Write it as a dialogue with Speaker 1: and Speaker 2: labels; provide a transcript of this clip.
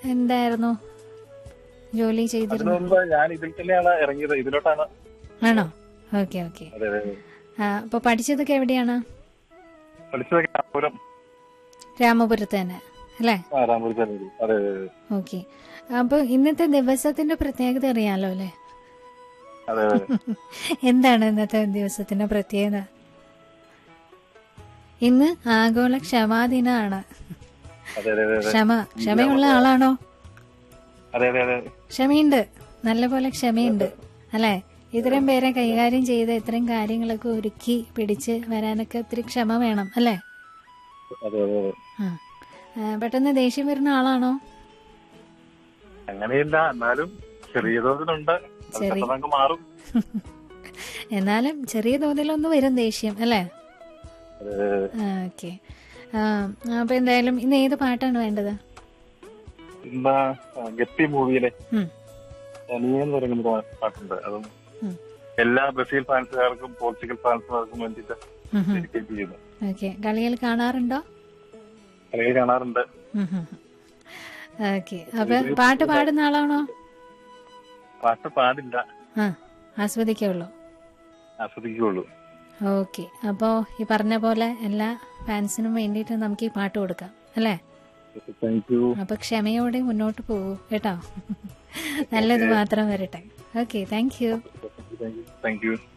Speaker 1: എന്തായിരുന്നു ജോലി
Speaker 2: അതിനു
Speaker 1: ചെയ്തിരുന്നു
Speaker 2: മുമ്പ് ഞാൻ ഇതിൽ തന്നെയാണ് ഇറങ്ങിയത് ഇതിലോട്ടാണ്
Speaker 1: ആണോ ഓക്കെ ഓക്കെ
Speaker 2: അതെ അതെ അതെ.
Speaker 1: അപ്പൊ പഠിച്ചതൊക്കെ എവിടെയാണ്
Speaker 2: പഠിച്ചതൊക്കെ രാമപുരം
Speaker 1: രാമപുരത്ത് തന്നെ അല്ലേ
Speaker 2: ആ രാമപുരത്ത് തന്നെ അതെ അതെ അതെ
Speaker 1: ഓക്കെ അപ്പൊ ഇന്നത്തെ ദിവസത്തിന്റെ പ്രത്യേകത അറിയാലോ അല്ലേ
Speaker 2: അതെ അതെ
Speaker 1: എന്താണ് ഇന്നത്തെ ദിവസത്തിന്റെ പ്രത്യേകത ഇന്ന് ആഗോള ക്ഷമാദിനാണ്
Speaker 2: അതെ അതെ അതെ അതെ
Speaker 1: ക്ഷമ ക്ഷമയുള്ള ആളാണോ
Speaker 2: അതെ അതെ അതെ
Speaker 1: ക്ഷമയുണ്ട് നല്ലപോലെ ക്ഷമയുണ്ട് അല്ലെ ഇത്രയും പേരെ കൈകാര്യം ചെയ്ത് ഇത്രയും കാര്യങ്ങളൊക്കെ ഒരുക്കി പിടിച്ച് വരാനൊക്കെ ഒത്തിരി ക്ഷമ വേണം അല്ലെ
Speaker 2: അതെ അതെ അതെ
Speaker 1: ആ. ആ, പെട്ടെന്ന് ദേഷ്യം വരുന്ന ആളാണോ
Speaker 2: അങ്ങനെയില്ല എന്നാലും ചെറിയ തോതിലുണ്ട് അത്
Speaker 1: ചെറിയ-
Speaker 2: പെട്ടെന്ന് അങ്ങ് മാറും
Speaker 1: എന്നാലും ചെറിയ തോതിലൊന്നും വരും ദേഷ്യം അല്ലേ
Speaker 2: അതെ അതെ അതെ
Speaker 1: ഓക്കെ അപ്പൊ എന്തായാലും ഇന്ന് ഏത് പാട്ടാണ് വേണ്ടത്
Speaker 2: ഇന്ന് ഗപ്പി മൂവിയിലെ
Speaker 1: ഉം,
Speaker 2: തനിയെ എന്ന് പറയുന്ന ഒരു പാട്ടുണ്ട് അതും
Speaker 1: ഉം.
Speaker 2: എല്ലാ ബ്രസീൽ ഫാൻസുകാർക്കും പോർച്ചുഗൽ ഫാൻസുകാർക്കും വേണ്ടിയിട്ട്
Speaker 1: ഉം, ഉം.
Speaker 2: ഡെഡിക്കേറ്റ് ചെയ്യുന്നു
Speaker 1: ഓക്കെ കളികൾ കാണാറുണ്ടോ
Speaker 2: കളികൾ കാണാറുണ്ട്
Speaker 1: ഓക്കെ അപ്പൊ പാട്ട് പാടുന്ന ആളാണോ
Speaker 2: പാട്ട് പാടില്ല
Speaker 1: ആ ആസ്വദിക്കുള്ളൂ
Speaker 2: ആസ്വദിക്കുകയുള്ളൂ
Speaker 1: ഓക്കെ അപ്പോ ഈ പറഞ്ഞ പോലെ എല്ലാ ഫാൻസിനും വേണ്ടിയിട്ട് നമുക്ക് ഈ പാട്ട് കൊടുക്കാം അല്ലേ
Speaker 2: താങ്ക് യു
Speaker 1: അപ്പൊ ക്ഷമയോടെ മുന്നോട്ട് പോകൂ കേട്ടോ നല്ലത് മാത്രം വരട്ടെ okay thank you
Speaker 2: thank U